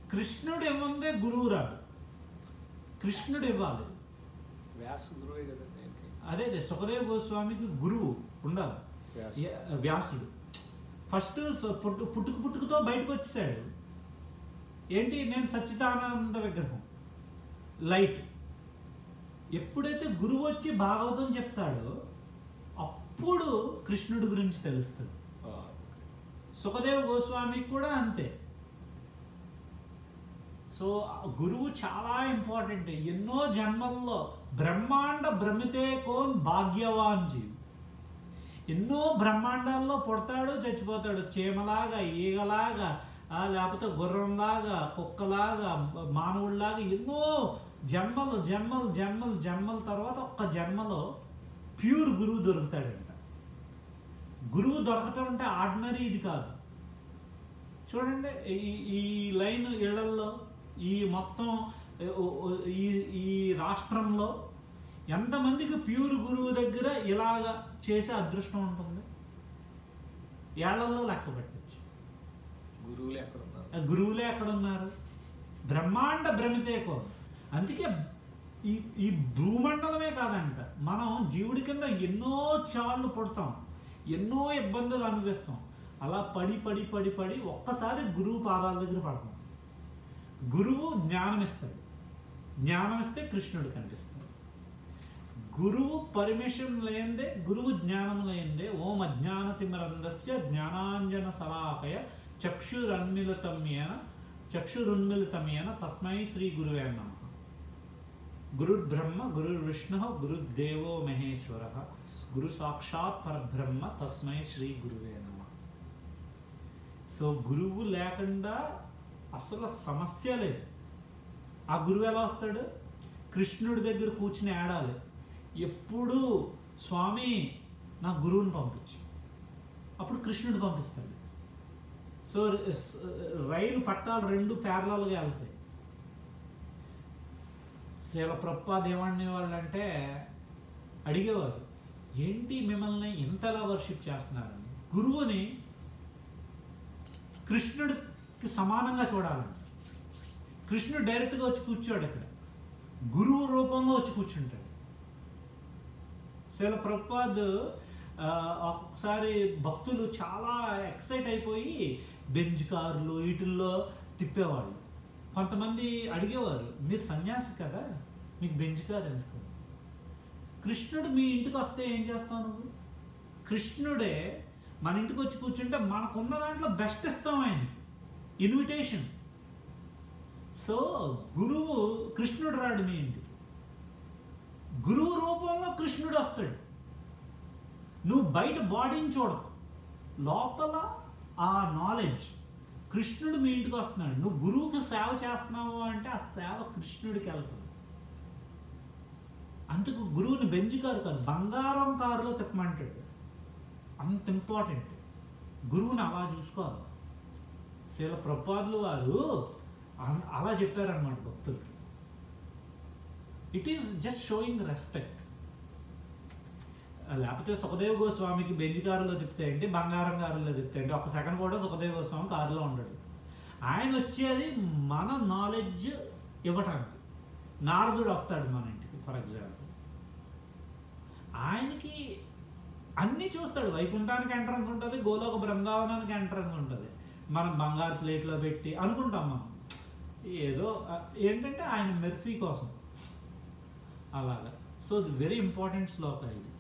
కృష్ణుడు ఏముందే గురువు రాడు కృష్ణుడు ఇవ్వాలి వ్యాస గురువే కదండి ఆయనకి. అదే అదే సుఖదేవ గోస్వామికి గురువు ఉండాలి వ్యాస. యా- వ్యాసుడు ఫస్ట్ స- పుట్టు పుట్టుక పుట్టుకతో బయటకు వచ్చేసాడు ఏంటి నేను సచ్చిదానంద విగ్రహం లైట్ ఎప్పుడైతే గురువు వచ్చి భాగవతం చెప్తాడో అప్పుడు కృష్ణుడి గురించి తెలుస్తుంది ఆ, సుఖదేవ గోస్వామికి కూడా అంతే సో ఆ గురువు చాలా ఇంపార్టెంట్ ఎన్నో జన్మల్లో బ్రహ్మాండ భ్రమితే కోన్ భాగ్యవాన్ జీవి ఎన్నో బ్రహ్మాండాల్లో పుడతాడు చచ్చిపోతాడు చీమలాగా ఈగలాగా ఆ, లేకపోతే గుర్రంలాగా కుక్కలాగా మానవుడిలాగా ఎన్నో జన్మలు జన్మలు జన్మలు జన్మల తర్వాత ఒక్క జన్మలో ప్యూర్ గురువు దొరుకుతాడంట గురువు దొరకటం అంటే ఆర్డినరీ ఇది కాదు చూడండి ఈ ఈ లైన్ ఇళ్లల్లో ఈ మొత్తం ఓ- ఓ- ఈ ఈ రాష్ట్రంలో ఎంతమందికి ప్యూర్ గురువు దగ్గర ఇలాగ చేసే అదృష్టం ఉంటుంది ఏళ్లలో లెక్క పెట్టచ్చు గురువులు ఎక్కడ ఉన్నారు ఆ గురువులే ఎక్కడ ఉన్నారు బ్రహ్మాండ భ్రమితేకో అందుకే ఈ ఈ భూమండలమే కాదంట మనం జీవుడి కింద ఎన్నో చాళ్ళు పుడతాం ఎన్నో ఇబ్బందులు అనుభవిస్తాం అలా పడి పడి పడి పడి ఒక్కసారి గురువు పాదాల దగ్గర పడతాం గురువు జ్ఞానం ఇస్తాడు జ్ఞానం ఇస్తే కృష్ణుడు కనిపిస్తాడు గురువు పర్మిషన్ లేనిదే గురువు జ్ఞానం లేనిదే ఓం అజ్ఞాన తిమరందస్య జ్ఞానాంజన సలాకయ చక్షురన్మిళితమ్యేన చక్షురున్మిళితమేన తస్మై శ్రీ గురువే నమ గురుర్బ్రహ్మ గురుర్విష్ణు గురుర్దేవో మహేశ్వర గురు సాక్షాత్ పరబ్రహ్మ తస్మై శ్రీ గురువే నమ సో గురువు లేకుండా అసలు సమస్య లేదు ఆ గురువు ఎలా వస్తాడు కృష్ణుడి దగ్గర కూర్చుని ఆడాలి ఎప్పుడు స్వామి నా గురువుని పంపించు అప్పుడు కృష్ణుడు పంపిస్తాడు సో రైలు పట్టాలు రెండు ప్యారలల్గా వెళ్తాయి శీల ప్రపాద్ ఏమనే వాళ్ళు అంటే అడిగేవారు ఏంటి మిమ్మల్ని ఇంతలా వర్షిప్ చేస్తున్నారని గురువుని కృష్ణుడికి సమానంగా చూడాలండి కృష్ణుడు డైరెక్ట్గా వచ్చి కూర్చోడు ఇక్కడ గురువు రూపంలో వచ్చి కూర్చుంటాడు శీల ప్రపాద్ ఒకసారి భక్తులు చాలా ఎక్సైట్ అయిపోయి బెంజ్ కార్లు వీటిల్లో తిప్పేవాళ్ళు కొంతమంది అడిగేవారు మీరు సన్యాసి కదా మీకు బెంజ్ కార్ ఎందుకు కృష్ణుడు మీ ఇంటికి వస్తే ఏం చేస్తావు నువ్వు కృష్ణుడే మన ఇంటికి వచ్చి కూర్చుంటే మనకున్న దాంట్లో బెస్ట్ ఇస్తాం ఆయనకి ఇన్విటేషన్ సో గురువు కృష్ణుడు రాడు మీ ఇంటికి గురువు రూపంలో కృష్ణుడు వస్తాడు నువ్వు బయట బాడీని చూడకు లోపల ఆ నాలెడ్జ్ కృష్ణుడు మీ ఇంటికి వస్తున్నాడు నువ్వు గురువుకి సేవ చేస్తున్నావు అంటే ఆ సేవ కృష్ణుడికి వెళ్తుంది అందుకు గురువుని బెంచ్ కారు కాదు బంగారం కారులో తిప్పమంటాడు అంత ఇంపార్టెంట్ గురువుని అలా చూసుకోవాలి శీల ప్రపాదులు వారు అన్- అలా చెప్పారనమాట భక్తులకి it is just showing respect లేకపోతే సుఖదేవ్ గోస్వామికి బెంజ్ కారులో తిప్పితే ఏంటి బంగారం కారులో తిప్పితే ఏంటి ఒక సెకండ్ కూడా సుఖదేవ్ గోస్వామి కారులో ఉండడు ఆయన వచ్చేది మన నాలెడ్జ్ ఇవ్వటానికి నారదుడు వస్తాడు మన ఇంటికి ఫర్ ఎగ్జాంపుల్ ఆయనకి అన్నీ చూస్తాడు వైకుంఠానికి ఎంట్రన్స్ ఉంటుంది గోలోక బృందావనానికి ఎంట్రన్స్ ఉంటుంది మనం బంగారు ప్లేట్లో పెట్టి అనుకుంటాం మనం ఏదో ఆ, ఏంటంటే ఆయన మెర్సీ కోసం అలాగా సో ఇది వెరీ ఇంపార్టెంట్ శ్లోక ఇది